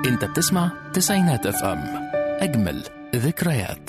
انت بتسمع تسعينات اف ام اجمل ذكريات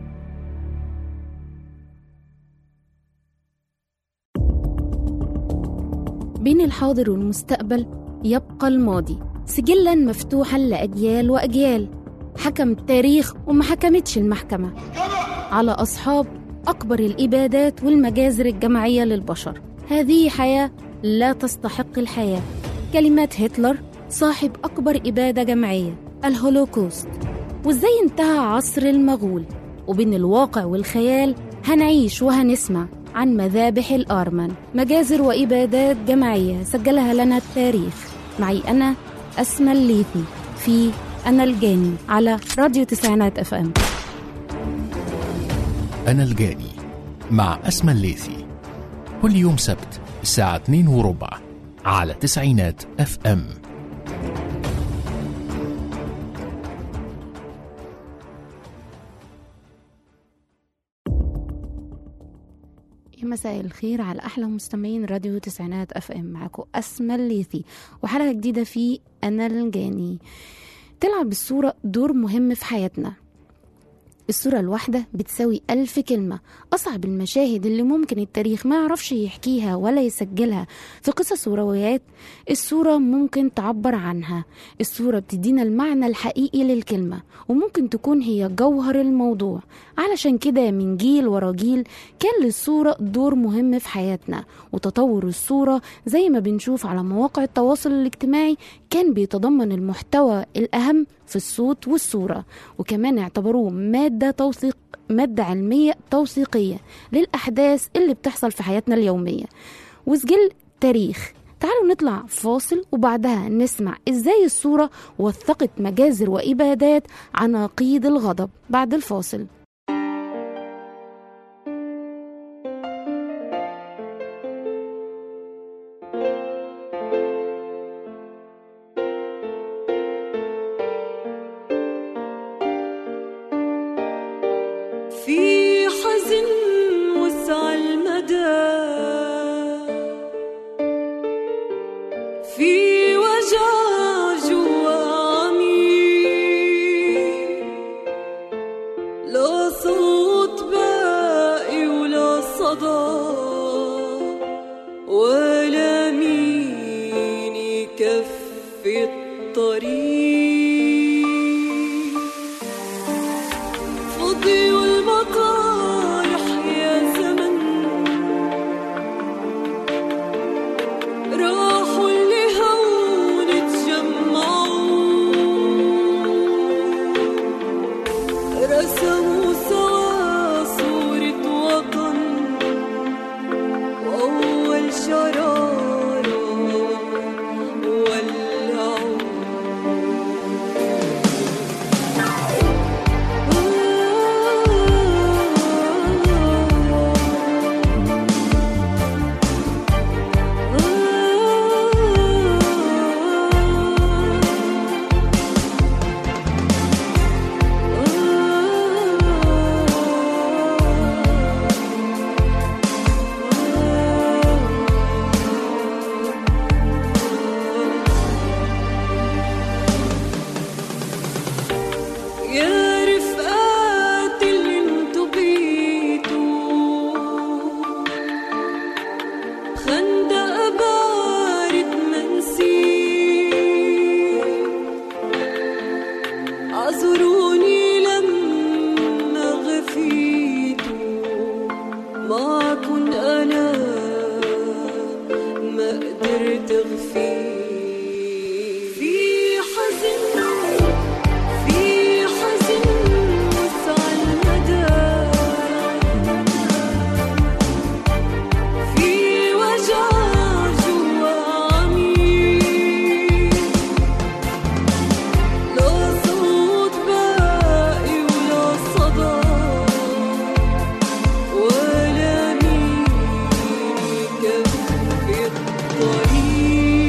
بين الحاضر والمستقبل يبقى الماضي سجلا مفتوحا لأجيال وأجيال حكم التاريخ وما حكمتش المحكمة على أصحاب أكبر الإبادات والمجازر الجماعية للبشر هذه حياة لا تستحق الحياة كلمات هتلر صاحب أكبر إبادة جماعية الهولوكوست وإزاي انتهى عصر المغول وبين الواقع والخيال هنعيش وهنسمع عن مذابح الآرمن مجازر وإبادات جماعية سجلها لنا التاريخ معي أنا أسمى الليثي في أنا الجاني على راديو تسعينات أف أم أنا الجاني مع أسمى الليثي كل يوم سبت الساعة 2 وربع على تسعينات اف ام يا مساء الخير على احلى مستمعين راديو تسعينات اف ام معاكم اسمى الليثي وحلقه جديده في انا الجاني تلعب الصوره دور مهم في حياتنا الصورة الواحدة بتساوي ألف كلمة أصعب المشاهد اللي ممكن التاريخ ما يعرفش يحكيها ولا يسجلها في قصص وروايات الصورة ممكن تعبر عنها الصورة بتدينا المعنى الحقيقي للكلمة وممكن تكون هي جوهر الموضوع علشان كده من جيل ورا جيل كان للصورة دور مهم في حياتنا وتطور الصورة زي ما بنشوف على مواقع التواصل الاجتماعي كان بيتضمن المحتوى الأهم في الصوت والصورة وكمان اعتبروه مادة توثيق مادة علمية توثيقية للأحداث اللي بتحصل في حياتنا اليومية وسجل تاريخ تعالوا نطلع فاصل وبعدها نسمع ازاي الصورة وثقت مجازر وإبادات عناقيد الغضب بعد الفاصل في حزن وسع المدى في وجع جوا عميق لا صوت باقي ولا صدى ولا مين يكفي الطريق فضي والمطارح يا زمن راحوا اللي هون تجمعوا رسموا سوا صورة وطن وأول شرارة ولعوا يا رفقات اللي انتو بيتوا خندق بارد منسي اعذروني لما غفيتوا معكن انا ما قدرت اغفي في حزن في حزن وسع المدى في وجع جوا عميق لا صوت باقي ولا صدى ولا مين يكفي الطريق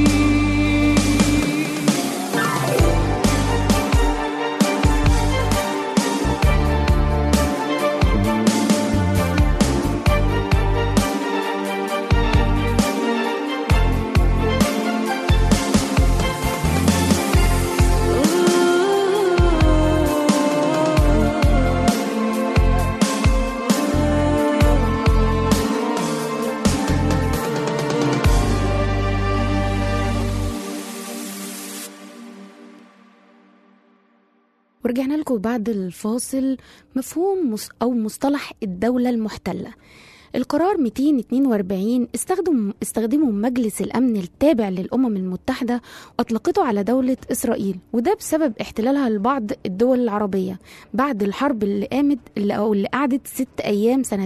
ورجعنا لكم بعد الفاصل مفهوم مس- أو مصطلح الدولة المحتلة القرار 242 استخدم استخدمه مجلس الأمن التابع للأمم المتحدة وأطلقته على دولة إسرائيل وده بسبب احتلالها لبعض الدول العربية بعد الحرب اللي قامت اللي أو اللي قعدت ست أيام سنة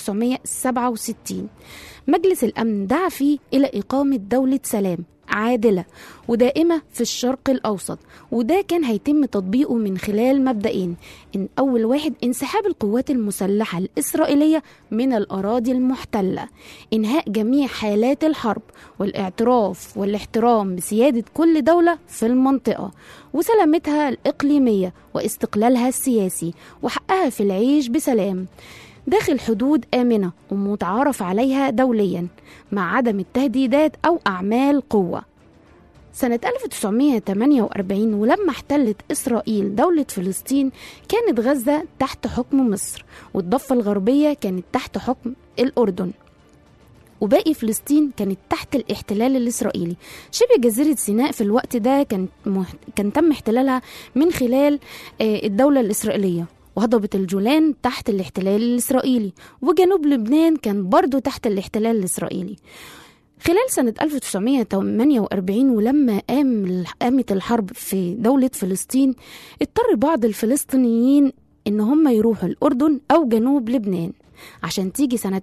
1967 مجلس الأمن دعا فيه إلى إقامة دولة سلام عادلة ودائمة في الشرق الأوسط وده كان هيتم تطبيقه من خلال مبدئين إن أول واحد انسحاب القوات المسلحة الإسرائيلية من الأراضي المحتلة إنهاء جميع حالات الحرب والاعتراف والاحترام بسيادة كل دولة في المنطقة وسلامتها الإقليمية واستقلالها السياسي وحقها في العيش بسلام داخل حدود آمنة ومتعارف عليها دوليا مع عدم التهديدات أو أعمال قوة سنة 1948 ولما احتلت إسرائيل دولة فلسطين كانت غزة تحت حكم مصر والضفة الغربية كانت تحت حكم الأردن وباقي فلسطين كانت تحت الاحتلال الإسرائيلي شبه جزيرة سيناء في الوقت ده كان, مح... كان تم احتلالها من خلال آه، الدولة الإسرائيلية وهضبة الجولان تحت الاحتلال الإسرائيلي وجنوب لبنان كان برضو تحت الاحتلال الإسرائيلي خلال سنة 1948 ولما قام قامت الحرب في دولة فلسطين اضطر بعض الفلسطينيين إن هم يروحوا الأردن أو جنوب لبنان عشان تيجي سنة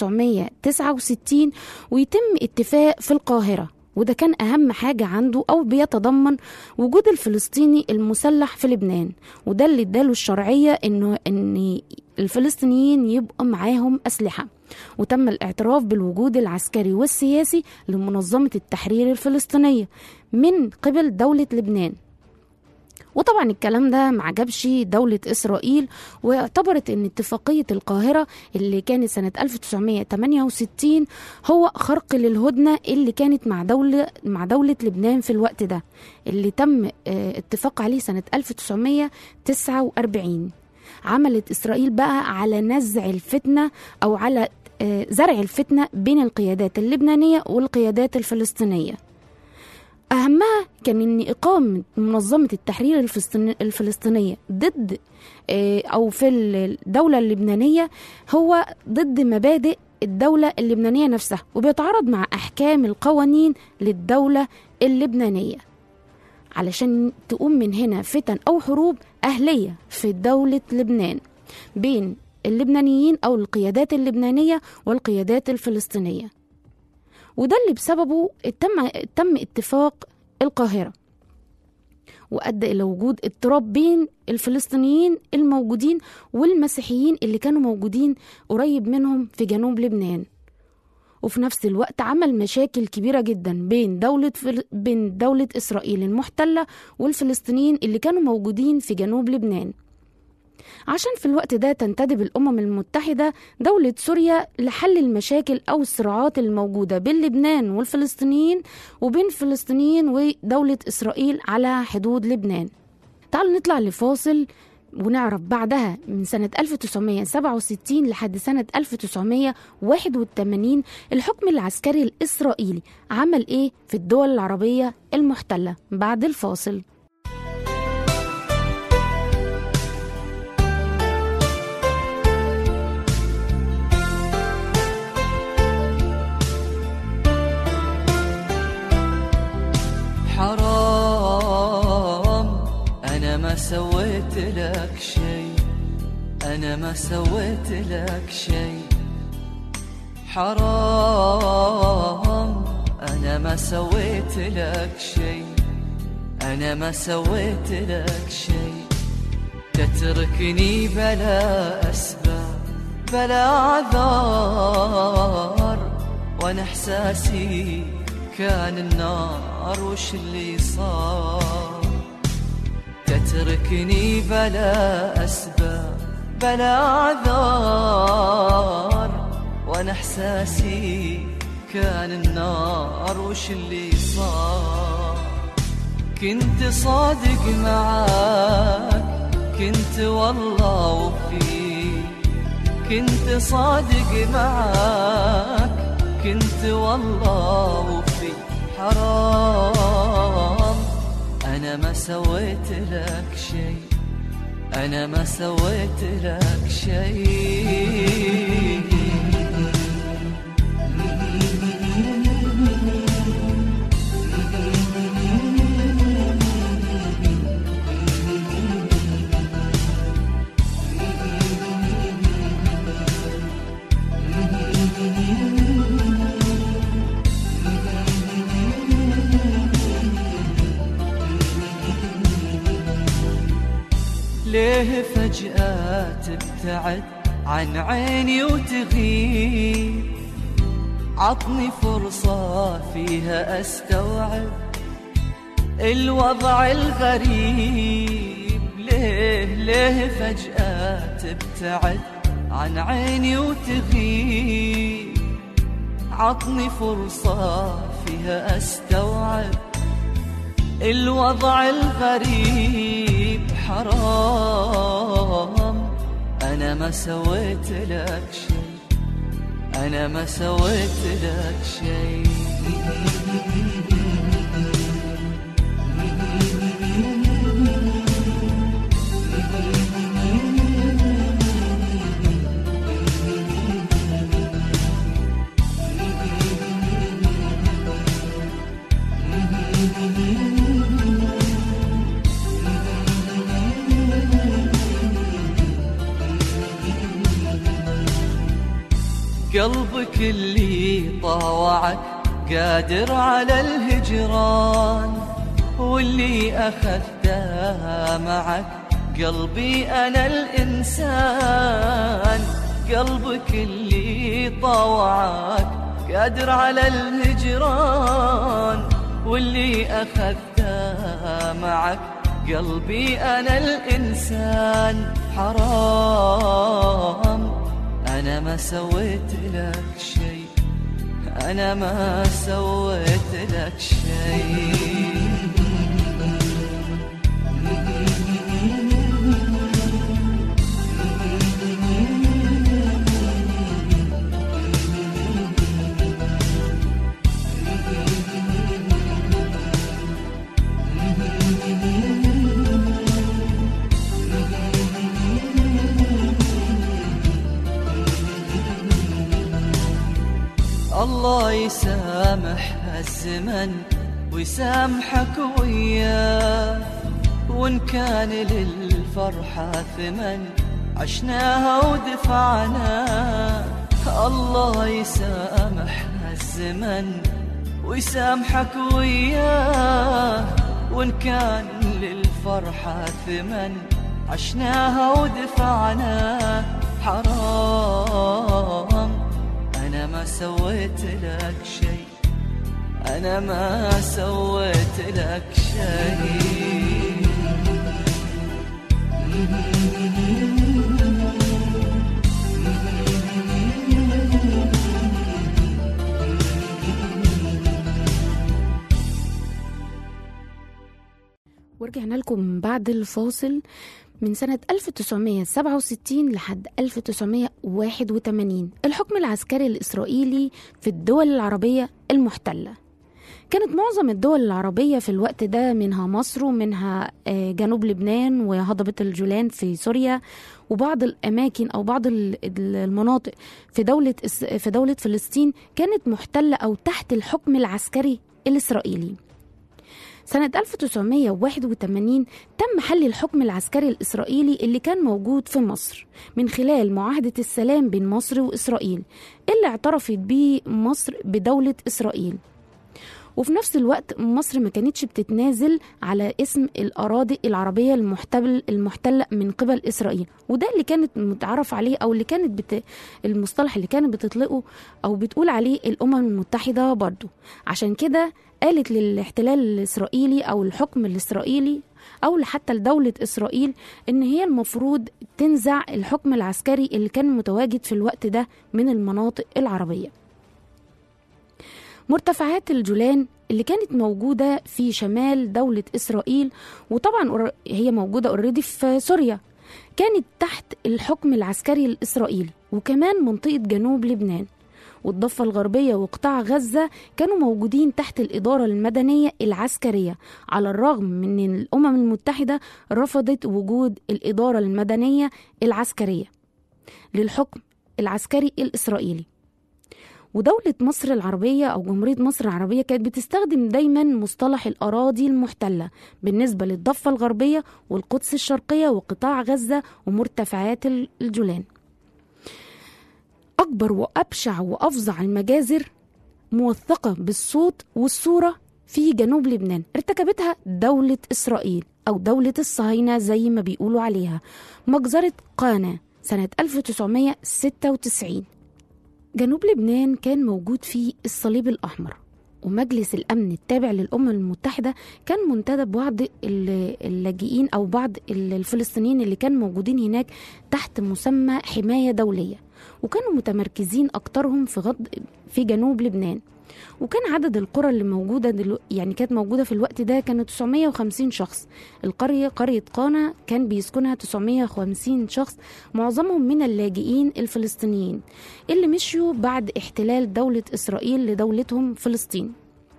1969 ويتم اتفاق في القاهرة وده كان أهم حاجة عنده أو بيتضمن وجود الفلسطيني المسلح في لبنان وده اللي اداله الشرعية إنه إن الفلسطينيين يبقى معاهم أسلحة وتم الاعتراف بالوجود العسكري والسياسي لمنظمة التحرير الفلسطينية من قبل دولة لبنان وطبعا الكلام ده ما عجبش دولة إسرائيل واعتبرت أن اتفاقية القاهرة اللي كانت سنة 1968 هو خرق للهدنة اللي كانت مع دولة مع دولة لبنان في الوقت ده اللي تم آه، اتفاق عليه سنة 1949 عملت إسرائيل بقى على نزع الفتنة أو على آه، زرع الفتنة بين القيادات اللبنانية والقيادات الفلسطينية أهمها كان إن إقامة منظمة التحرير الفلسطيني- الفلسطينية ضد آه، أو في الدولة اللبنانية هو ضد مبادئ الدولة اللبنانية نفسها وبيتعارض مع أحكام القوانين للدولة اللبنانية علشان تقوم من هنا فتن أو حروب أهلية في دولة لبنان بين اللبنانيين أو القيادات اللبنانية والقيادات الفلسطينية وده اللي بسببه تم تم اتفاق القاهرة وأدى إلى وجود اضطراب بين الفلسطينيين الموجودين والمسيحيين اللي كانوا موجودين قريب منهم في جنوب لبنان وفي نفس الوقت عمل مشاكل كبيرة جدا بين دولة فل... بين دولة إسرائيل المحتلة والفلسطينيين اللي كانوا موجودين في جنوب لبنان عشان في الوقت ده تنتدب الأمم المتحدة دولة سوريا لحل المشاكل أو الصراعات الموجودة بين لبنان والفلسطينيين وبين الفلسطينيين ودولة إسرائيل على حدود لبنان تعالوا نطلع لفاصل ونعرف بعدها من سنة 1967 لحد سنة 1981 الحكم العسكري الإسرائيلي عمل إيه في الدول العربية المحتلة بعد الفاصل حرام أنا ما سويت لك شي أنا ما سويت لك شي حرام أنا ما سويت لك شي أنا ما سويت لك شي تتركني بلا أسباب بلا أعذار وأنا إحساسي كان النار وش اللي صار تتركني بلا أسباب بلا أعذار وأنا إحساسي كان النار وش اللي صار كنت صادق معاك كنت والله وفيك كنت صادق معاك كنت والله وفي حرام أنا ما سويت لك شي أنا ما سويت لك شيء ليه فجأة تبتعد عن عيني وتغيب عطني فرصة فيها أستوعب الوضع الغريب ليه ليه فجأة تبتعد عن عيني وتغيب عطني فرصة فيها أستوعب الوضع الغريب حرام أنا ما سويت لك شيء أنا ما سويت لك شيء قلبك اللي طاوعك قادر على الهجران واللي أخذته معك قلبي أنا الإنسان قلبك اللي طاوعك قادر على الهجران واللي أخذته معك قلبي أنا الإنسان حرام أنا ما سويت لك شيء أنا ما سويت لك شيء الله يسامح الزمن ويسامحك وياه وإن كان للفرحة ثمن عشناها ودفعنا الله يسامح الزمن ويسامحك وياه وإن كان للفرحة ثمن عشناها ودفعنا حرام أنا ما سويت لك شيء أنا ما سويت لك شيء ورجعنا لكم بعد الفاصل من سنة 1967 لحد 1981 الحكم العسكري الإسرائيلي في الدول العربية المحتلة كانت معظم الدول العربية في الوقت ده منها مصر ومنها آه، جنوب لبنان وهضبة الجولان في سوريا وبعض الأماكن أو بعض ال- ال- المناطق في دولة إس- في دولة فلسطين كانت محتلة أو تحت الحكم العسكري الإسرائيلي سنة 1981 تم حل الحكم العسكري الإسرائيلي اللي كان موجود في مصر من خلال معاهدة السلام بين مصر وإسرائيل اللي اعترفت بيه مصر بدولة إسرائيل وفي نفس الوقت مصر ما كانتش بتتنازل على اسم الأراضي العربية المحتل المحتلة من قبل إسرائيل وده اللي كانت متعرف عليه أو اللي كانت بت... المصطلح اللي كانت بتطلقه أو بتقول عليه الأمم المتحدة برضو عشان كده قالت للاحتلال الإسرائيلي أو الحكم الإسرائيلي أو حتى لدولة إسرائيل إن هي المفروض تنزع الحكم العسكري اللي كان متواجد في الوقت ده من المناطق العربية مرتفعات الجولان اللي كانت موجودة في شمال دولة إسرائيل وطبعا أور- هي موجودة اوريدي في سوريا كانت تحت الحكم العسكري الإسرائيلي وكمان منطقة جنوب لبنان والضفة الغربية وقطاع غزة كانوا موجودين تحت الإدارة المدنية العسكرية على الرغم من أن الأمم المتحدة رفضت وجود الإدارة المدنية العسكرية للحكم العسكري الإسرائيلي ودولة مصر العربية أو جمهورية مصر العربية كانت بتستخدم دايما مصطلح الأراضي المحتلة بالنسبة للضفة الغربية والقدس الشرقية وقطاع غزة ومرتفعات الجولان أكبر وأبشع وأفظع المجازر موثقة بالصوت والصورة في جنوب لبنان ارتكبتها دولة إسرائيل أو دولة الصهاينة زي ما بيقولوا عليها مجزرة قانا سنة 1996 جنوب لبنان كان موجود فيه الصليب الأحمر ومجلس الأمن التابع للأمم المتحدة كان منتدب بعض اللاجئين أو بعض الفلسطينيين اللي كانوا موجودين هناك تحت مسمى حماية دولية وكانوا متمركزين أكترهم في غض في جنوب لبنان وكان عدد القرى اللي موجودة دلو يعني كانت موجودة في الوقت ده كانوا 950 شخص القرية قرية قانا كان بيسكنها 950 شخص معظمهم من اللاجئين الفلسطينيين اللي مشيوا بعد احتلال دولة إسرائيل لدولتهم فلسطين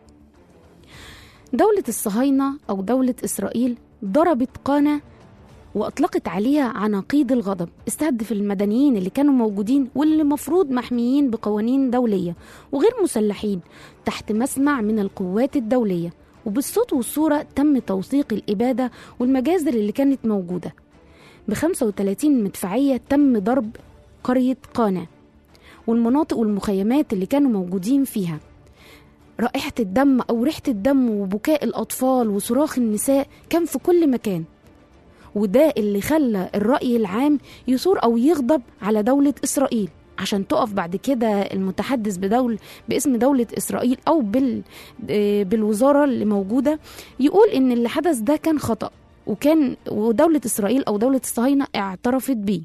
دولة الصهاينة أو دولة إسرائيل ضربت قانا وأطلقت عليها عناقيد الغضب استهدف المدنيين اللي كانوا موجودين واللي مفروض محميين بقوانين دولية وغير مسلحين تحت مسمع من القوات الدولية وبالصوت والصورة تم توثيق الإبادة والمجازر اللي كانت موجودة ب 35 مدفعية تم ضرب قرية قانا والمناطق والمخيمات اللي كانوا موجودين فيها رائحة الدم أو ريحة الدم وبكاء الأطفال وصراخ النساء كان في كل مكان وده اللي خلى الرأي العام يثور أو يغضب على دولة إسرائيل عشان تقف بعد كده المتحدث بدول باسم دولة إسرائيل أو بال بالوزارة اللي موجودة يقول إن اللي حدث ده كان خطأ وكان ودولة إسرائيل أو دولة الصهاينة اعترفت بيه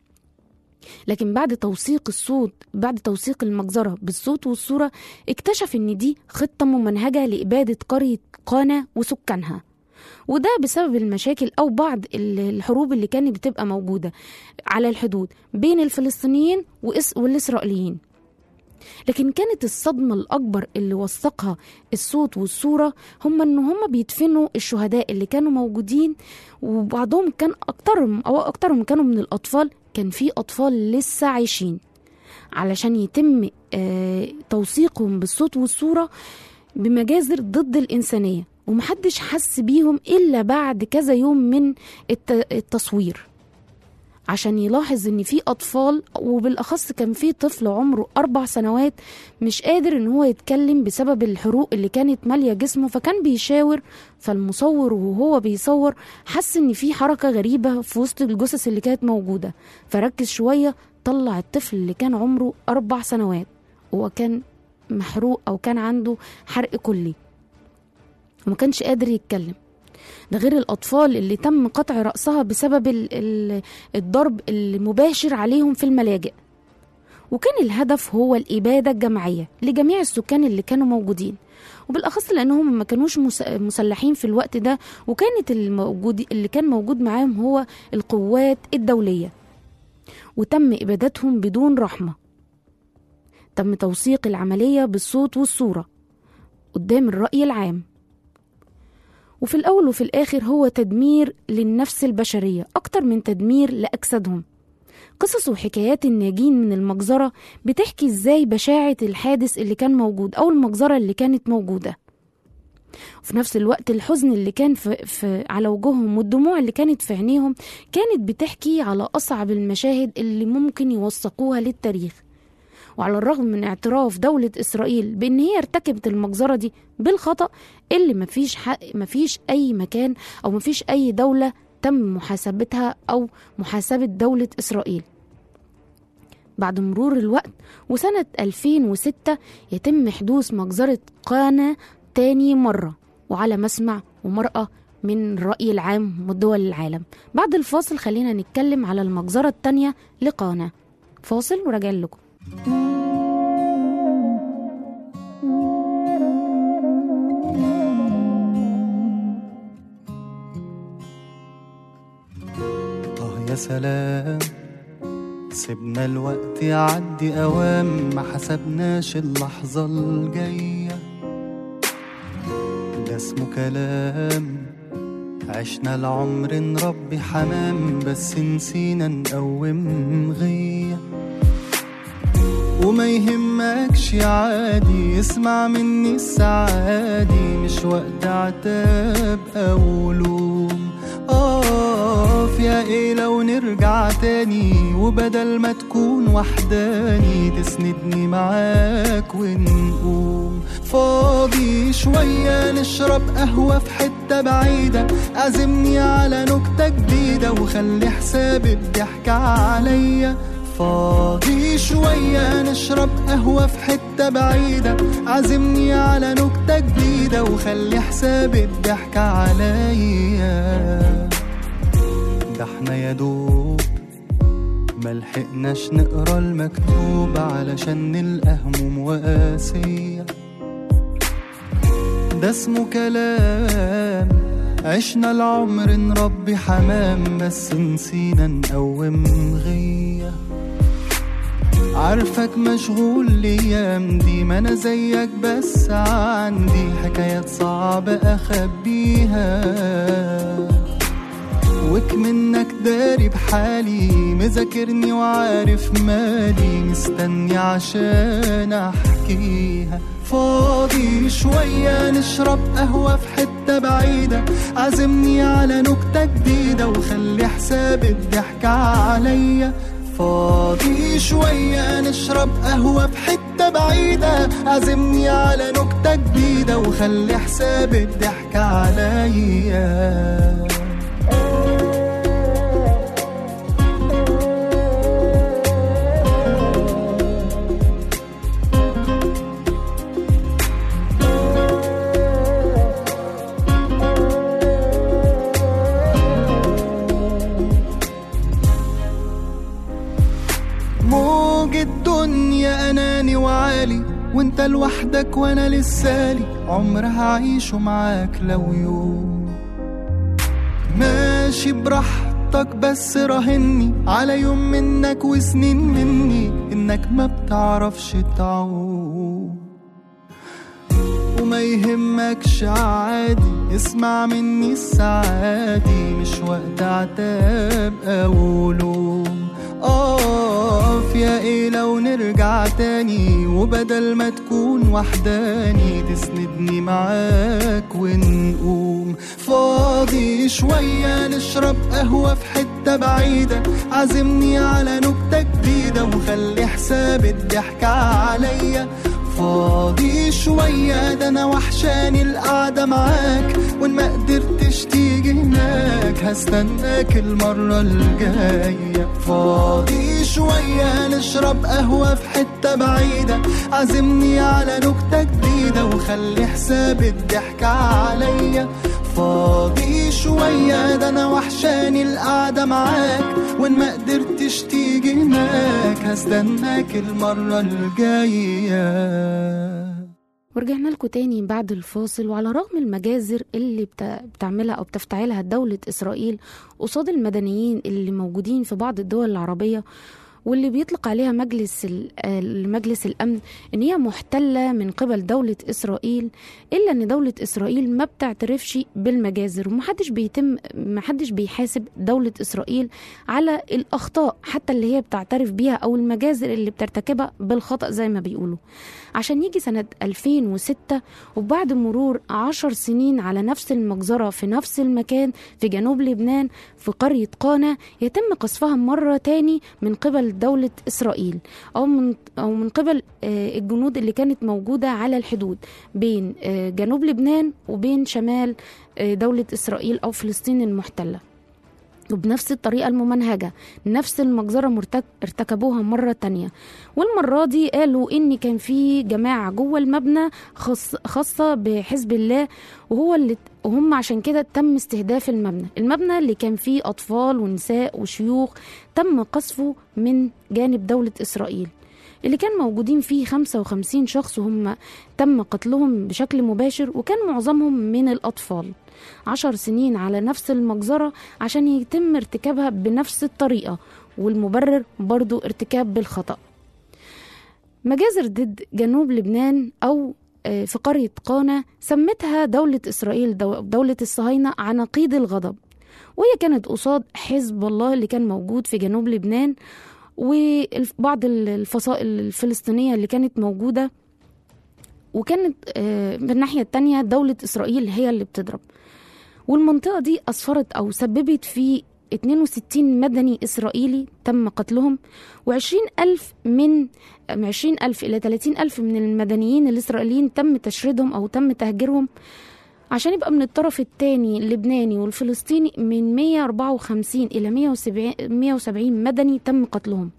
لكن بعد توثيق الصوت بعد توثيق المجزرة بالصوت والصورة اكتشف ان دي خطة ممنهجة لإبادة قرية قانا وسكانها وده بسبب المشاكل او بعض الحروب اللي كانت بتبقى موجوده على الحدود بين الفلسطينيين والاسرائيليين لكن كانت الصدمة الأكبر اللي وثقها الصوت والصورة هم إن هم بيدفنوا الشهداء اللي كانوا موجودين وبعضهم كان أكترهم أو أكترهم كانوا من الأطفال كان في أطفال لسه عايشين علشان يتم آه توثيقهم بالصوت والصورة بمجازر ضد الإنسانية ومحدش حس بيهم إلا بعد كذا يوم من التصوير عشان يلاحظ ان في اطفال وبالاخص كان في طفل عمره اربع سنوات مش قادر ان هو يتكلم بسبب الحروق اللي كانت ماليه جسمه فكان بيشاور فالمصور وهو بيصور حس ان في حركه غريبه في وسط الجثث اللي كانت موجوده فركز شويه طلع الطفل اللي كان عمره اربع سنوات وكان محروق او كان عنده حرق كلي وما كانش قادر يتكلم ده غير الأطفال اللي تم قطع رأسها بسبب ال ال الضرب المباشر عليهم في الملاجئ وكان الهدف هو الإبادة الجماعية لجميع السكان اللي كانوا موجودين وبالأخص لأنهم ما كانوش مسلحين في الوقت ده وكانت الموجود اللي كان موجود معاهم هو القوات الدولية وتم إبادتهم بدون رحمة تم توثيق العملية بالصوت والصورة قدام الرأي العام وفي الأول وفي الآخر هو تدمير للنفس البشرية أكتر من تدمير لأجسادهم قصص وحكايات الناجين من المجزرة بتحكي ازاي بشاعة الحادث اللي كان موجود أو المجزرة اللي كانت موجودة وفي نفس الوقت الحزن اللي كان في, في على وجوههم والدموع اللي كانت في عينيهم كانت بتحكي على أصعب المشاهد اللي ممكن يوثقوها للتاريخ وعلى الرغم من اعتراف دولة إسرائيل بأن هي ارتكبت المجزرة دي بالخطأ اللي مفيش, حق مفيش أي مكان أو مفيش أي دولة تم محاسبتها أو محاسبة دولة إسرائيل بعد مرور الوقت وسنة 2006 يتم حدوث مجزرة قانا تاني مرة وعلى مسمع ومرأة من الرأي العام ودول العالم بعد الفاصل خلينا نتكلم على المجزرة التانية لقانا فاصل وراجع لكم آه يا سلام سيبنا الوقت يعدي أوام ما حسبناش اللحظة الجاية ده اسمه كلام عشنا العمر نربي حمام بس نسينا نقوم غيه وما يهمكش عادي اسمع مني السعادي مش وقت عتاب او لوم اقف يا ايه لو نرجع تاني وبدل ما تكون وحداني تسندني معاك ونقوم فاضي شوية نشرب قهوة في حتة بعيدة عزمني على نكتة جديدة وخلي حساب الضحك عليا فاضي شوية نشرب قهوة في حتة بعيدة عزمني على نكتة جديدة وخلي حساب الضحك عليا ده احنا يا دوب ملحقناش نقرا المكتوب علشان نلقى هموم وقاسية ده اسمه كلام عشنا العمر نربي حمام بس نسينا نقوم غيه عارفك مشغول الايام دي ما انا زيك بس عندي حكايات صعبة اخبيها وك منك داري بحالي مذاكرني وعارف مالي مستني عشان احكيها فاضي شوية نشرب قهوة في حتة بعيدة عزمني على نكتة جديدة وخلي حساب الضحك عليا فاضي شوية نشرب قهوة في حتة بعيدة عزمني على نكتة جديدة وخلي حساب الضحك عليا موج الدنيا اناني وعالي وانت لوحدك وانا لسالي عمر هعيشه معاك لو يوم ماشي براحتك بس راهني على يوم منك وسنين مني انك ما بتعرفش تعوم وما يهمكش عادي اسمع مني السعادي مش وقت عتاب او لوم اقف يا ايه لو نرجع تاني وبدل ما تكون وحداني تسندني معاك ونقوم فاضي شوية نشرب قهوة في حتة بعيدة عزمني على نكتة جديدة وخلي حساب الضحك عليا فاضي شوية ده أنا وحشاني القعدة معاك وإن ما قدرتش تيجي هناك هستناك المرة الجاية فاضي شوية نشرب قهوة في حتة بعيدة عزمني على نكتة جديدة وخلي حساب الضحك عليا فاضي شوية ده أنا وحشاني القعدة معاك وإن ما قدرتش تيجي هناك هستناك المرة الجاية ورجعنا لكم تاني بعد الفاصل وعلى رغم المجازر اللي بتا- بتعملها أو بتفتعلها دولة إسرائيل قصاد المدنيين اللي موجودين في بعض الدول العربية واللي بيطلق عليها مجلس ال- آه، مجلس الأمن إن هي محتلة من قبل دولة إسرائيل إلا إن دولة إسرائيل ما بتعترفش بالمجازر ومحدش بيتم محدش بيحاسب دولة إسرائيل على الأخطاء حتى اللي هي بتعترف بيها أو المجازر اللي بترتكبها بالخطأ زي ما بيقولوا عشان يجي سنة 2006 وبعد مرور عشر سنين على نفس المجزرة في نفس المكان في جنوب لبنان في قرية قانا يتم قصفها مرة تاني من قبل دولة إسرائيل أو من, أو من قبل آه، الجنود اللي كانت موجودة على الحدود بين آه، جنوب لبنان وبين شمال آه، دولة إسرائيل أو فلسطين المحتلة وبنفس الطريقة الممنهجة نفس المجزرة مرتك... ارتكبوها مرة تانية والمرة دي قالوا إن كان في جماعة جوه المبنى خاص... خاصة بحزب الله وهو اللي وهم عشان كده تم استهداف المبنى المبنى اللي كان فيه أطفال ونساء وشيوخ تم قصفه من جانب دولة إسرائيل اللي كان موجودين فيه 55 شخص وهم تم قتلهم بشكل مباشر وكان معظمهم من الأطفال عشر سنين على نفس المجزرة عشان يتم ارتكابها بنفس الطريقة والمبرر برضو ارتكاب بالخطأ مجازر ضد جنوب لبنان أو آه، في قرية قانا سمتها دولة إسرائيل دو- دولة الصهاينة عناقيد الغضب وهي كانت قصاد حزب الله اللي كان موجود في جنوب لبنان وبعض الفصائل الفلسطينية اللي كانت موجودة وكانت آه، من الناحية التانية دولة إسرائيل هي اللي بتضرب والمنطقة دي أسفرت أو سببت في 62 مدني إسرائيلي تم قتلهم و20 ألف من 20 ألف إلى 30 ألف من المدنيين الإسرائيليين تم تشريدهم أو تم تهجيرهم عشان يبقى من الطرف الثاني اللبناني والفلسطيني من 154 إلى 170 170 مدني تم قتلهم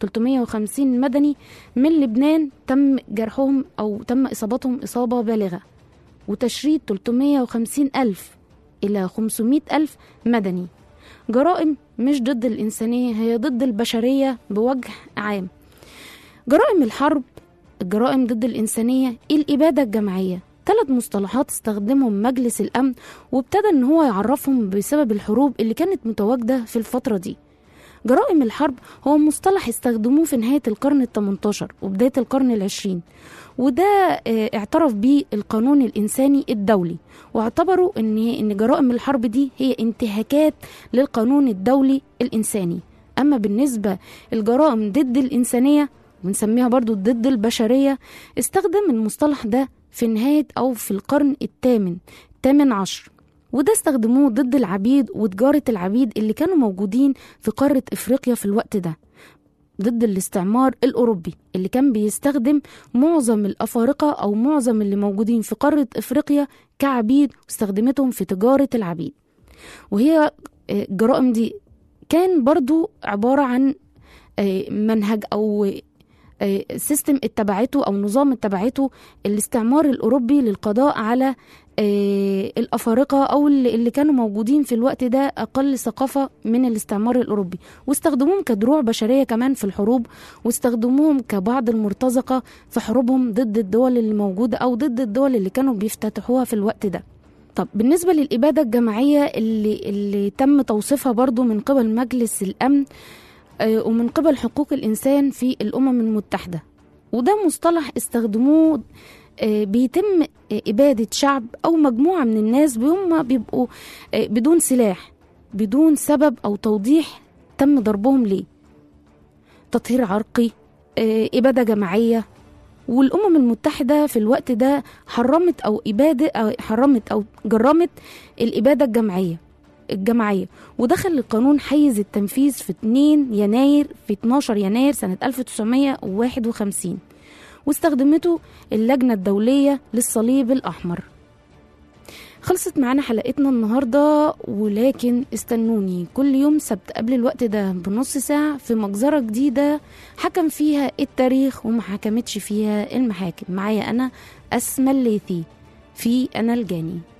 350 مدني من لبنان تم جرحهم أو تم إصابتهم إصابة بالغة وتشريد 350 ألف إلى 500 ألف مدني جرائم مش ضد الإنسانية هي ضد البشرية بوجه عام جرائم الحرب الجرائم ضد الإنسانية الإبادة الجماعية ثلاث مصطلحات استخدمهم مجلس الأمن وابتدى إن هو يعرفهم بسبب الحروب اللي كانت متواجدة في الفترة دي جرائم الحرب هو مصطلح استخدموه في نهاية القرن الثمنتاشر وبداية القرن العشرين وده آه، اعترف بيه القانون الإنساني الدولي واعتبروا إن إن جرائم الحرب دي هي انتهاكات للقانون الدولي الإنساني أما بالنسبة الجرائم ضد الإنسانية بنسميها برضو ضد البشرية استخدم المصطلح ده في نهاية أو في القرن الثامن الثامن عشر وده استخدموه ضد العبيد وتجارة العبيد اللي كانوا موجودين في قارة إفريقيا في الوقت ده ضد الاستعمار الأوروبي اللي كان بيستخدم معظم الأفارقة أو معظم اللي موجودين في قارة إفريقيا كعبيد واستخدمتهم في تجارة العبيد وهي آه، الجرائم دي كان برضو عبارة عن آه، منهج أو آه، سيستم اتبعته أو نظام اتبعته الاستعمار الأوروبي للقضاء على آه، الأفارقة أو اللي اللي كانوا موجودين في الوقت ده أقل ثقافة من الاستعمار الأوروبي واستخدموهم كدروع بشرية كمان في الحروب واستخدموهم كبعض المرتزقة في حروبهم ضد الدول اللي موجودة أو ضد الدول اللي كانوا بيفتتحوها في الوقت ده طب بالنسبة للإبادة الجماعية اللي, اللي تم توصيفها برضو من قبل مجلس الأمن آه، ومن قبل حقوق الإنسان في الأمم المتحدة وده مصطلح استخدموه آه، بيتم آه، إبادة شعب أو مجموعة من الناس هم بيبقوا آه، بدون سلاح بدون سبب أو توضيح تم ضربهم ليه تطهير عرقي آه، إبادة جماعية والأمم المتحدة في الوقت ده حرمت أو إبادة أو حرمت أو جرمت الإبادة الجماعية الجماعية ودخل القانون حيز التنفيذ في 2 يناير في 12 يناير سنة 1951 واستخدمته اللجنة الدولية للصليب الأحمر خلصت معانا حلقتنا النهاردة ولكن استنوني كل يوم سبت قبل الوقت ده بنص ساعة في مجزرة جديدة حكم فيها التاريخ وما حكمتش فيها المحاكم معايا أنا أسمى الليثي في أنا الجاني